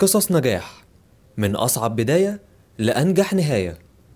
قصص نجاح من أصعب بداية لأنجح نهاية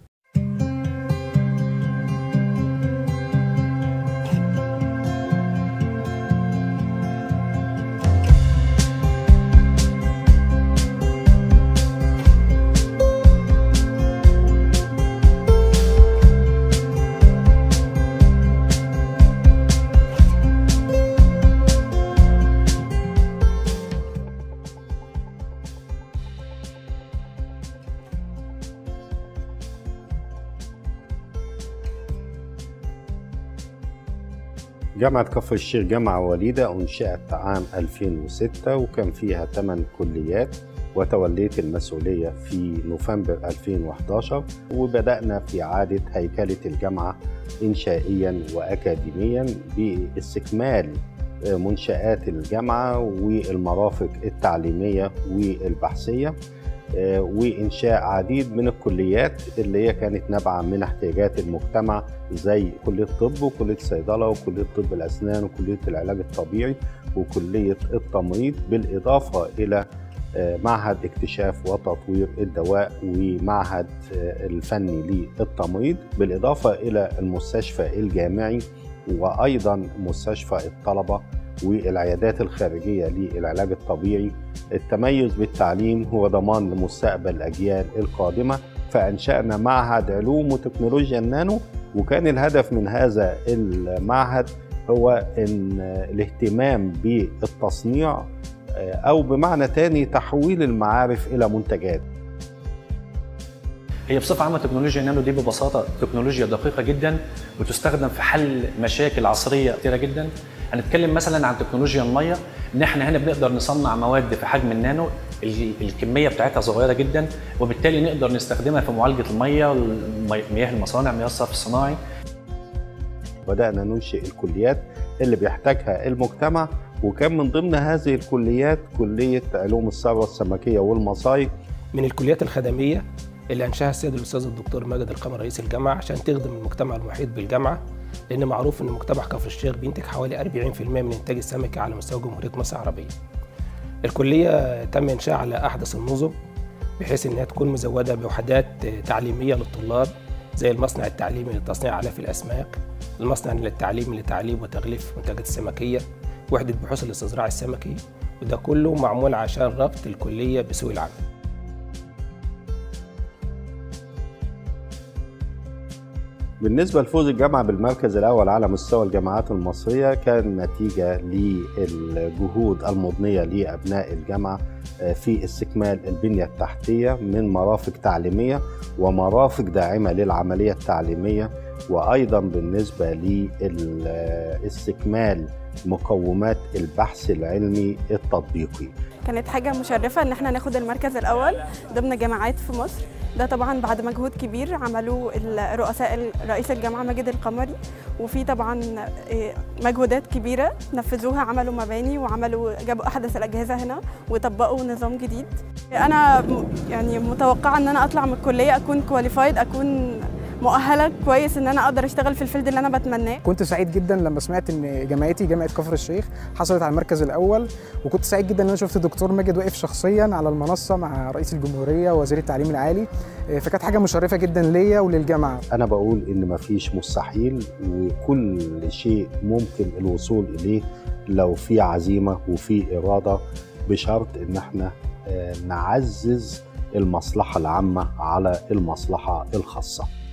جامعة كفر الشيخ جامعة وليدة أنشئت عام 2006 وكان فيها 8 كليات وتوليت المسؤولية في نوفمبر 2011 وبدأنا في إعادة هيكلة الجامعة إنشائيا وأكاديميا باستكمال منشآت الجامعة والمرافق التعليمية والبحثية وإنشاء عديد من الكليات اللي هي كانت نابعة من احتياجات المجتمع زي كلية الطب وكلية الصيدلة وكلية طب الأسنان وكلية العلاج الطبيعي وكلية التمريض بالإضافة إلى معهد اكتشاف وتطوير الدواء ومعهد الفني للتمريض بالإضافة إلى المستشفى الجامعي وأيضا مستشفى الطلبة والعيادات الخارجية للعلاج الطبيعي التميز بالتعليم هو ضمان لمستقبل الأجيال القادمة فأنشأنا معهد علوم وتكنولوجيا النانو وكان الهدف من هذا المعهد هو إن الاهتمام بالتصنيع أو بمعنى تاني تحويل المعارف إلى منتجات هي بصفة عامة تكنولوجيا النانو دي ببساطة تكنولوجيا دقيقة جدا وتستخدم في حل مشاكل عصرية كثيرة جدا هنتكلم مثلا عن تكنولوجيا المية ان احنا هنا بنقدر نصنع مواد في حجم النانو الكمية بتاعتها صغيرة جدا وبالتالي نقدر نستخدمها في معالجة المية مياه المصانع مياه الصرف الصناعي بدأنا ننشئ الكليات اللي بيحتاجها المجتمع وكان من ضمن هذه الكليات كلية علوم الثروة السمكية والمصايد من الكليات الخدمية اللي أنشاها السيد الأستاذ الدكتور ماجد القمر رئيس الجامعة عشان تخدم المجتمع المحيط بالجامعة لأن معروف إن مجتمع كفر الشيخ بينتج حوالي 40% من إنتاج السمكة على مستوى جمهورية مصر العربية. الكلية تم إنشاء على أحدث النظم بحيث إنها تكون مزودة بوحدات تعليمية للطلاب زي المصنع التعليمي لتصنيع علف الأسماك، المصنع التعليمي لتعليم وتغليف منتجات السمكية، وحدة بحوث الاستزراع السمكي وده كله معمول عشان ربط الكلية بسوق العمل. بالنسبة لفوز الجامعة بالمركز الأول على مستوى الجامعات المصرية كان نتيجة للجهود المضنية لأبناء الجامعة في استكمال البنية التحتية من مرافق تعليمية ومرافق داعمة للعملية التعليمية وأيضا بالنسبة لاستكمال مقومات البحث العلمي التطبيقي كانت حاجة مشرفة إن احنا ناخد المركز الأول ضمن جامعات في مصر ده طبعا بعد مجهود كبير عملوه الرؤساء رئيس الجامعه ماجد القمري وفي طبعا مجهودات كبيره نفذوها عملوا مباني وعملوا جابوا احدث الاجهزه هنا وطبقوا نظام جديد انا يعني متوقعه ان انا اطلع من الكليه اكون كواليفايد اكون مؤهله كويس ان انا اقدر اشتغل في الفيلد اللي انا بتمناه كنت سعيد جدا لما سمعت ان جامعتي جامعه كفر الشيخ حصلت على المركز الاول وكنت سعيد جدا ان انا شفت الدكتور ماجد واقف شخصيا على المنصه مع رئيس الجمهوريه ووزير التعليم العالي فكانت حاجه مشرفه جدا ليا وللجامعه انا بقول ان مفيش مستحيل وكل شيء ممكن الوصول اليه لو في عزيمه وفي اراده بشرط ان احنا نعزز المصلحه العامه على المصلحه الخاصه